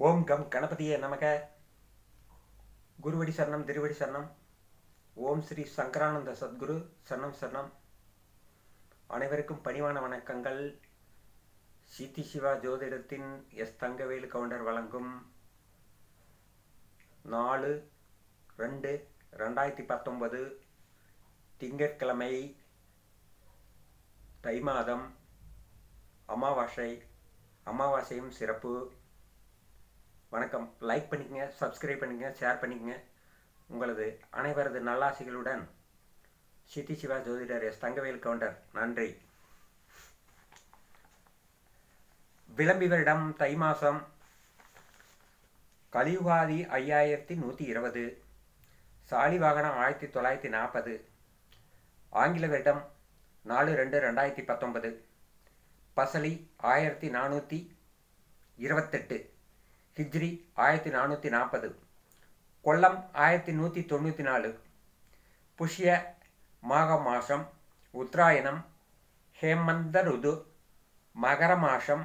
ஓம் come கணபதியே நமக குருவடி சரணம் திருவடி சரணம் ஓம் ஸ்ரீ சங்கரானந்த சத்குரு சரணம் சரணம் அனைவருக்கும் பணிவான வணக்கங்கள் சித்தி சிவா ஜோதிடத்தின் எஸ் தங்கவேலு கவுண்டர் வழங்கும் நாலு ரெண்டு ரெண்டாயிரத்தி பத்தொன்பது திங்கட்கிழமை தை மாதம் அமாவாசை அமாவாசையும் சிறப்பு வணக்கம் லைக் பண்ணிக்கங்க சப்ஸ்கிரைப் பண்ணிக்கங்க ஷேர் பண்ணிக்கங்க உங்களது அனைவரது நல்லாசிகளுடன் சித்தி சிவா ஜோதிடர் எஸ் தங்கவேல் கவுண்டர் நன்றி விளம்பி வருடம் தை மாதம் கலியுகாதி ஐயாயிரத்தி நூற்றி இருபது சாலி வாகனம் ஆயிரத்தி தொள்ளாயிரத்தி நாற்பது ஆங்கில வருடம் நாலு ரெண்டு ரெண்டாயிரத்தி பத்தொன்பது பசலி ஆயிரத்தி நானூற்றி இருபத்தெட்டு ஹிஜ்ரி ஆயிரத்தி நானூற்றி நாற்பது கொல்லம் ஆயிரத்தி நூற்றி தொண்ணூற்றி நாலு புஷ்ய மாக மாதம் உத்தராயணம் ஹேமந்த ருது மகர மாசம்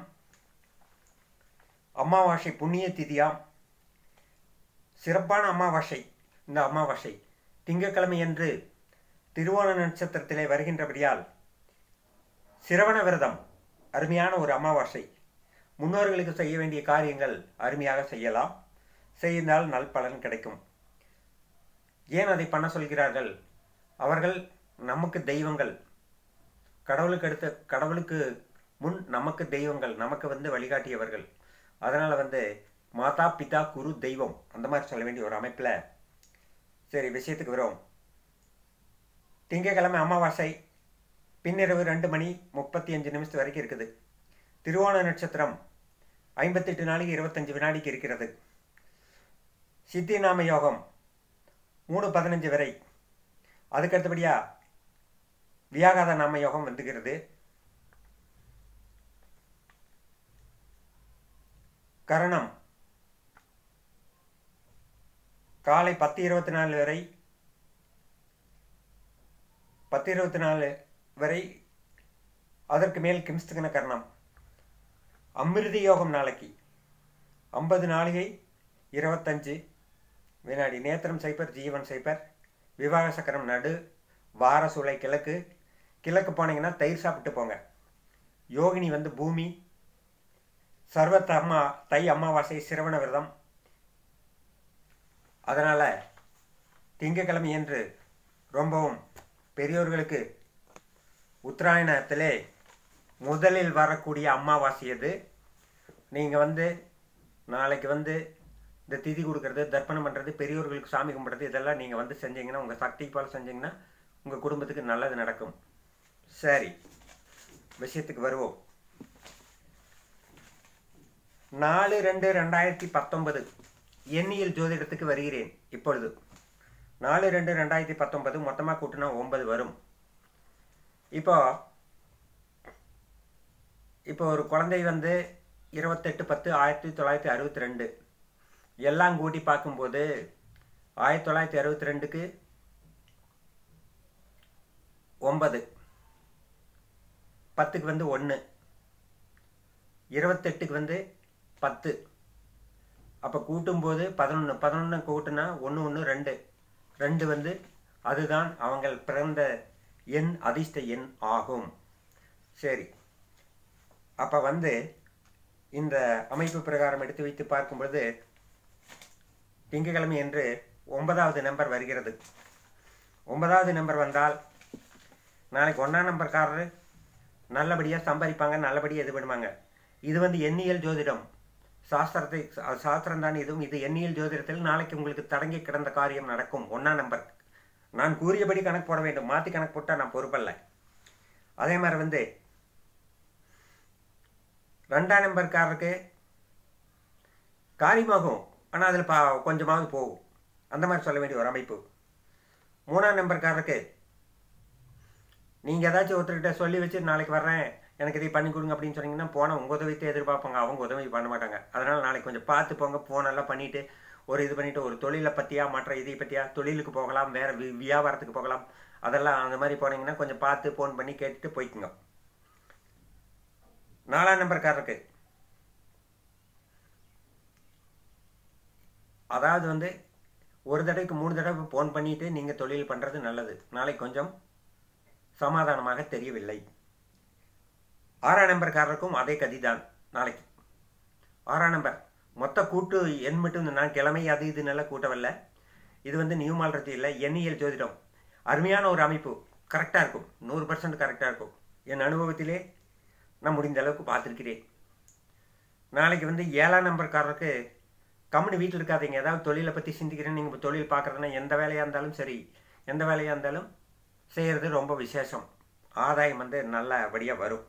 அமாவாசை புண்ணிய திதியாம் சிறப்பான அமாவாசை இந்த அமாவாசை திங்கட்கிழமை என்று திருவோண நட்சத்திரத்திலே வருகின்றபடியால் சிரவண விரதம் அருமையான ஒரு அமாவாசை முன்னோர்களுக்கு செய்ய வேண்டிய காரியங்கள் அருமையாக செய்யலாம் செய்தால் நல் பலன் கிடைக்கும் ஏன் அதை பண்ண சொல்கிறார்கள் அவர்கள் நமக்கு தெய்வங்கள் கடவுளுக்கு அடுத்த கடவுளுக்கு முன் நமக்கு தெய்வங்கள் நமக்கு வந்து வழிகாட்டியவர்கள் அதனால் வந்து மாதா பிதா குரு தெய்வம் அந்த மாதிரி சொல்ல வேண்டிய ஒரு அமைப்பில் சரி விஷயத்துக்கு வரும் திங்கக்கிழமை அமாவாசை பின்னிரவு ரெண்டு மணி முப்பத்தி அஞ்சு நிமிஷத்து வரைக்கும் இருக்குது திருவோண நட்சத்திரம் ஐம்பத்தெட்டு நாளைக்கு இருபத்தஞ்சு வினாடிக்கு இருக்கிறது சித்தி நாம யோகம் மூணு பதினஞ்சு வரை அதுக்கு அடுத்தபடியா வியாகாத நாம யோகம் வந்துகிறது கரணம் காலை பத்து இருபத்தி நாலு வரை பத்து இருபத்தி நாலு வரை அதற்கு மேல் கிம்ஸ்தகன கர்ணம் அமிர்தி யோகம் நாளைக்கு ஐம்பது நாளிகை இருபத்தஞ்சு வினாடி நேத்திரம் சைப்பர் ஜீவன் சைப்பர் விவாக சக்கரம் நடு வார சூளை கிழக்கு கிழக்கு போனீங்கன்னா தயிர் சாப்பிட்டு போங்க யோகினி வந்து பூமி சர்வத்த அம்மா தை அமாவாசை சிரவண விரதம் அதனால் திங்கக்கிழமை என்று ரொம்பவும் பெரியோர்களுக்கு உத்தராயணத்திலே முதலில் வரக்கூடிய அமாவாசை அது நீங்கள் வந்து நாளைக்கு வந்து இந்த திதி கொடுக்கறது தர்ப்பணம் பண்ணுறது பெரியோர்களுக்கு சாமி கும்பிட்றது இதெல்லாம் நீங்கள் வந்து செஞ்சீங்கன்னா உங்கள் சக்தி போல் செஞ்சீங்கன்னா உங்கள் குடும்பத்துக்கு நல்லது நடக்கும் சரி விஷயத்துக்கு வருவோம் நாலு ரெண்டு ரெண்டாயிரத்தி பத்தொன்பது எண்ணியல் ஜோதிடத்துக்கு வருகிறேன் இப்பொழுது நாலு ரெண்டு ரெண்டாயிரத்தி பத்தொன்பது மொத்தமாக கூட்டினா ஒன்பது வரும் இப்போ இப்போ ஒரு குழந்தை வந்து இருபத்தெட்டு பத்து ஆயிரத்தி தொள்ளாயிரத்தி அறுபத்தி ரெண்டு எல்லாம் கூட்டி பார்க்கும்போது ஆயிரத்தி தொள்ளாயிரத்தி அறுபத்தி ரெண்டுக்கு ஒன்பது பத்துக்கு வந்து ஒன்று இருபத்தெட்டுக்கு வந்து பத்து அப்போ கூட்டும்போது பதினொன்று பதினொன்று கூட்டுனா ஒன்று ஒன்று ரெண்டு ரெண்டு வந்து அதுதான் அவங்க பிறந்த எண் அதிர்ஷ்ட எண் ஆகும் சரி அப்போ வந்து இந்த அமைப்பு பிரகாரம் எடுத்து வைத்து பார்க்கும்பொழுது திங்கக்கிழமை என்று ஒன்பதாவது நம்பர் வருகிறது ஒன்பதாவது நம்பர் வந்தால் நாளைக்கு ஒன்றாம் நம்பர்காரரு நல்லபடியாக சம்பாதிப்பாங்க நல்லபடியாக இது பண்ணுவாங்க இது வந்து எண்ணியல் ஜோதிடம் சாஸ்திரத்தை சாஸ்திரம் தான் இதுவும் இது எண்ணியல் ஜோதிடத்தில் நாளைக்கு உங்களுக்கு தடங்கி கிடந்த காரியம் நடக்கும் ஒன்றாம் நம்பர் நான் கூறியபடி கணக்கு போட வேண்டும் மாற்றி கணக்கு போட்டால் நான் பொறுப்பல்ல அதே மாதிரி வந்து ரெண்டாம் நம்பர்காரருக்கு காரியமாகும் ஆனால் அதில் பா கொஞ்சமாவது போகும் அந்த மாதிரி சொல்ல வேண்டிய ஒரு அமைப்பு மூணாம் நம்பர்காரருக்கு நீங்கள் ஏதாச்சும் ஒருத்தர்கிட்ட சொல்லி வச்சு நாளைக்கு வர்றேன் எனக்கு இதை பண்ணி கொடுங்க அப்படின்னு சொன்னீங்கன்னா போனால் உங்கள் உதவித்தை எதிர்பார்ப்பாங்க அவங்க உதவி பண்ண மாட்டாங்க அதனால் நாளைக்கு கொஞ்சம் பார்த்து போங்க ஃபோனெல்லாம் பண்ணிவிட்டு ஒரு இது பண்ணிவிட்டு ஒரு தொழிலை பற்றியா மற்ற இதை பற்றியா தொழிலுக்கு போகலாம் வேறு வி வியாபாரத்துக்கு போகலாம் அதெல்லாம் அந்த மாதிரி போனீங்கன்னா கொஞ்சம் பார்த்து ஃபோன் பண்ணி கேட்டுட்டு போய்க்குங்க நாலாம் நம்பர்காரருக்கு அதாவது வந்து ஒரு தடவைக்கு மூணு தடவை ஃபோன் பண்ணிட்டு நீங்கள் தொழில் பண்ணுறது நல்லது நாளைக்கு கொஞ்சம் சமாதானமாக தெரியவில்லை ஆறாம் நம்பர்காரருக்கும் அதே கதிதான் நாளைக்கு ஆறாம் நம்பர் மொத்த கூட்டு எண் மட்டும் நான் கிழமை அது இது நல்லா கூட்டவில்லை இது வந்து நியூமாலஜி இல்லை எண்ணியல் ஜோதிடம் அருமையான ஒரு அமைப்பு கரெக்டாக இருக்கும் நூறு பர்சன்ட் கரெக்டாக இருக்கும் என் அனுபவத்திலே நான் முடிந்த அளவுக்கு பார்த்துருக்கிறேன் நாளைக்கு வந்து ஏழாம் நம்பர்காரருக்கு கம்முனு வீட்டில் இருக்காதீங்க ஏதாவது தொழிலை பற்றி சிந்திக்கிறேன் நீங்கள் தொழில் பார்க்குறதுனா எந்த வேலையாக இருந்தாலும் சரி எந்த வேலையாக இருந்தாலும் செய்கிறது ரொம்ப விசேஷம் ஆதாயம் வந்து நல்லபடியாக வரும்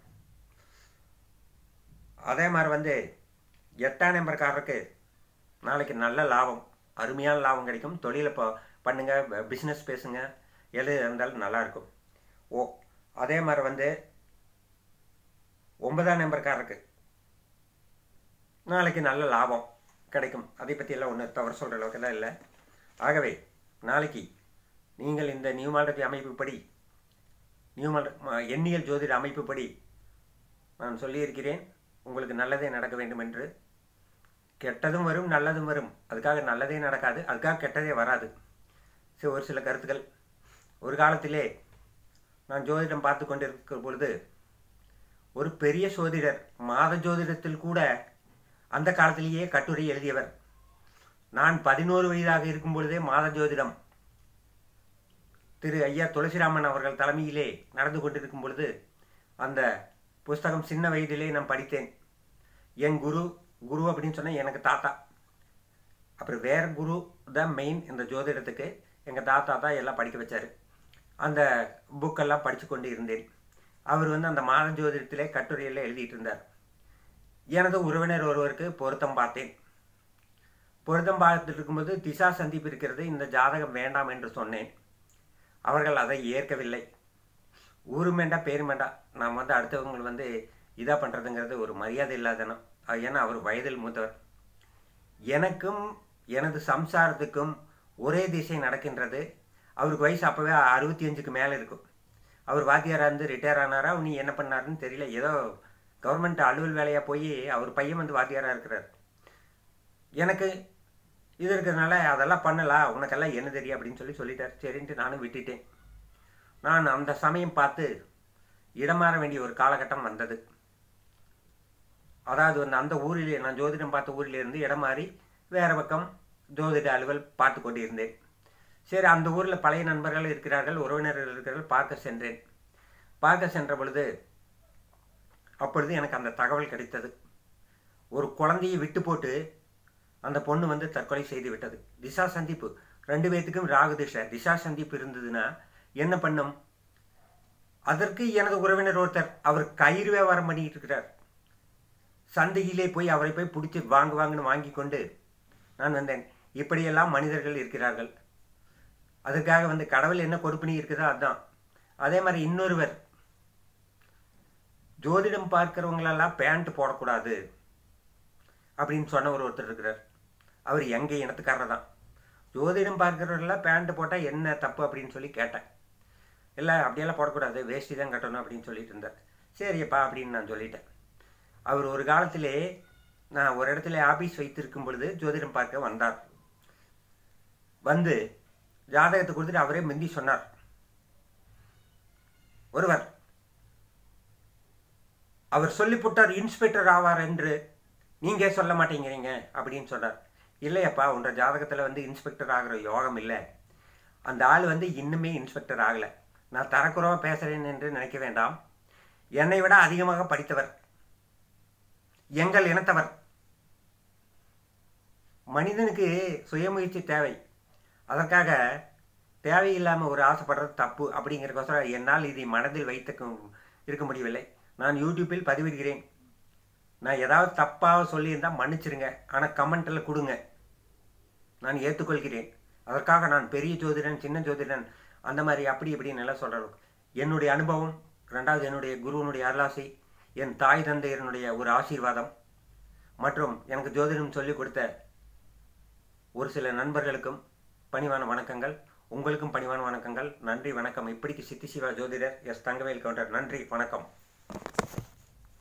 அதே மாதிரி வந்து எட்டாம் நம்பர்காரருக்கு நாளைக்கு நல்ல லாபம் அருமையான லாபம் கிடைக்கும் தொழிலை ப பண்ணுங்க பிஸ்னஸ் பேசுங்க எது இருந்தாலும் நல்லாயிருக்கும் ஓ அதே மாதிரி வந்து ஒன்பதாம் நம்பர்காரருக்கு நாளைக்கு நல்ல லாபம் கிடைக்கும் அதை பற்றியெல்லாம் ஒன்றும் தவறு சொல்கிற அளவுக்குலாம் இல்லை ஆகவே நாளைக்கு நீங்கள் இந்த நியூமாலஜி அமைப்புப்படி நியூமால எண்ணியல் ஜோதிட அமைப்புப்படி நான் சொல்லியிருக்கிறேன் உங்களுக்கு நல்லதே நடக்க வேண்டும் என்று கெட்டதும் வரும் நல்லதும் வரும் அதுக்காக நல்லதே நடக்காது அதுக்காக கெட்டதே வராது சரி ஒரு சில கருத்துக்கள் ஒரு காலத்திலே நான் ஜோதிடம் பார்த்து கொண்டிருக்கிற பொழுது ஒரு பெரிய ஜோதிடர் மாத ஜோதிடத்தில் கூட அந்த காலத்திலேயே கட்டுரை எழுதியவர் நான் பதினோரு வயதாக இருக்கும் பொழுதே மாத ஜோதிடம் திரு ஐயா துளசிராமன் அவர்கள் தலைமையிலே நடந்து கொண்டிருக்கும் பொழுது அந்த புஸ்தகம் சின்ன வயதிலே நான் படித்தேன் என் குரு குரு அப்படின்னு சொன்னால் எனக்கு தாத்தா அப்புறம் வேற குரு தான் மெயின் இந்த ஜோதிடத்துக்கு எங்கள் தாத்தா தான் எல்லாம் படிக்க வச்சார் அந்த புக்கெல்லாம் படித்து கொண்டு இருந்தேன் அவர் வந்து அந்த மாத ஜோதிடத்திலே கட்டுரையெல்லாம் எழுதிட்டு இருந்தார் எனது உறவினர் ஒருவருக்கு பொருத்தம் பார்த்தேன் பொருத்தம் பார்த்துட்டு இருக்கும்போது திசா சந்திப்பு இருக்கிறது இந்த ஜாதகம் வேண்டாம் என்று சொன்னேன் அவர்கள் அதை ஏற்கவில்லை ஊரும் வேண்டாம் பேரும் வேண்டாம் நாம் வந்து அடுத்தவங்க வந்து இதாக பண்ணுறதுங்கிறது ஒரு மரியாதை இல்லாதனம் ஏன்னா அவர் வயதில் மூத்தவர் எனக்கும் எனது சம்சாரத்துக்கும் ஒரே திசை நடக்கின்றது அவருக்கு வயசு அப்போவே அறுபத்தி அஞ்சுக்கு மேலே இருக்கும் அவர் வாத்தியாராக இருந்து ரிட்டையர் ஆனாரா நீ என்ன பண்ணாருன்னு தெரியல ஏதோ கவர்மெண்ட் அலுவல் வேலையாக போய் அவர் பையன் வந்து வாத்தியாராக இருக்கிறார் எனக்கு இது இருக்கிறதுனால அதெல்லாம் பண்ணலாம் உனக்கெல்லாம் என்ன தெரியும் அப்படின்னு சொல்லி சொல்லிட்டார் சரின்ட்டு நானும் விட்டுட்டேன் நான் அந்த சமயம் பார்த்து இடமாற வேண்டிய ஒரு காலகட்டம் வந்தது அதாவது வந்து அந்த ஊரிலே நான் ஜோதிடம் பார்த்த ஊரில் இருந்து இடம் மாறி வேறு பக்கம் ஜோதிட அலுவல் பார்த்து கொண்டு இருந்தேன் சரி அந்த ஊரில் பழைய நண்பர்கள் இருக்கிறார்கள் உறவினர்கள் இருக்கிறார்கள் பார்க்க சென்றேன் பார்க்க சென்ற பொழுது அப்பொழுது எனக்கு அந்த தகவல் கிடைத்தது ஒரு குழந்தையை விட்டு போட்டு அந்த பொண்ணு வந்து தற்கொலை செய்து விட்டது திசா சந்திப்பு ரெண்டு பேர்த்துக்கும் ராகு திசை திசா சந்திப்பு இருந்ததுன்னா என்ன பண்ணும் அதற்கு எனது உறவினர் ஒருத்தர் அவர் கயிறு வியாபாரம் பண்ணிட்டு இருக்கிறார் சந்தையிலே போய் அவரை போய் பிடிச்சி வாங்கு வாங்குன்னு வாங்கி கொண்டு நான் வந்தேன் இப்படியெல்லாம் மனிதர்கள் இருக்கிறார்கள் அதுக்காக வந்து கடவுள் என்ன கொடுப்பினி இருக்குதோ அதுதான் அதே மாதிரி இன்னொருவர் ஜோதிடம் பார்க்கிறவங்களெல்லாம் பேண்ட் போடக்கூடாது அப்படின்னு சொன்ன ஒரு ஒருத்தர் இருக்கிறார் அவர் எங்கள் இனத்துக்காரர் தான் ஜோதிடம் பார்க்கிறவர்களெல்லாம் பேண்ட் போட்டால் என்ன தப்பு அப்படின்னு சொல்லி கேட்டேன் இல்லை அப்படியெல்லாம் போடக்கூடாது வேஷ்டி தான் கட்டணும் அப்படின்னு சொல்லிட்டு இருந்தார் சரிப்பா அப்படின்னு நான் சொல்லிட்டேன் அவர் ஒரு காலத்திலே நான் ஒரு இடத்துல ஆபீஸ் வைத்திருக்கும் பொழுது ஜோதிடம் பார்க்க வந்தார் வந்து ஜாதகத்தை கொடுத்துட்டு அவரே முந்தி சொன்னார் ஒருவர் அவர் சொல்லிப்புட்டார் இன்ஸ்பெக்டர் ஆவார் என்று நீங்க சொல்ல மாட்டேங்கிறீங்க அப்படின்னு சொன்னார் இல்லையப்பா உன்ற ஜாதகத்தில் வந்து இன்ஸ்பெக்டர் ஆகிற யோகம் இல்லை அந்த ஆள் வந்து இன்னுமே இன்ஸ்பெக்டர் ஆகலை நான் தரக்குறவா பேசுகிறேன் என்று நினைக்க வேண்டாம் என்னை விட அதிகமாக படித்தவர் எங்கள் இனத்தவர் மனிதனுக்கு சுயமுயற்சி தேவை அதற்காக தேவையில்லாமல் ஒரு ஆசைப்படுறது தப்பு அப்படிங்கிறக்கோசரம் என்னால் இதை மனதில் வைத்து இருக்க முடியவில்லை நான் யூடியூப்பில் பதிவிடுகிறேன் நான் ஏதாவது தப்பாக சொல்லியிருந்தால் மன்னிச்சிருங்க ஆனால் கமெண்ட்டில் கொடுங்க நான் ஏற்றுக்கொள்கிறேன் அதற்காக நான் பெரிய ஜோதிடன் சின்ன ஜோதிடன் அந்த மாதிரி அப்படி இப்படின்னு எல்லாம் சொல்கிறேன் என்னுடைய அனுபவம் ரெண்டாவது என்னுடைய குருவனுடைய அருளாசி என் தாய் தந்தையனுடைய ஒரு ஆசீர்வாதம் மற்றும் எனக்கு ஜோதிடம் சொல்லிக் கொடுத்த ஒரு சில நண்பர்களுக்கும் பணிவான வணக்கங்கள் உங்களுக்கும் பணிவான வணக்கங்கள் நன்றி வணக்கம் இப்படிக்கு சித்தி சிவா ஜோதிடர் எஸ் தங்கவேல் கவுண்டர் நன்றி வணக்கம்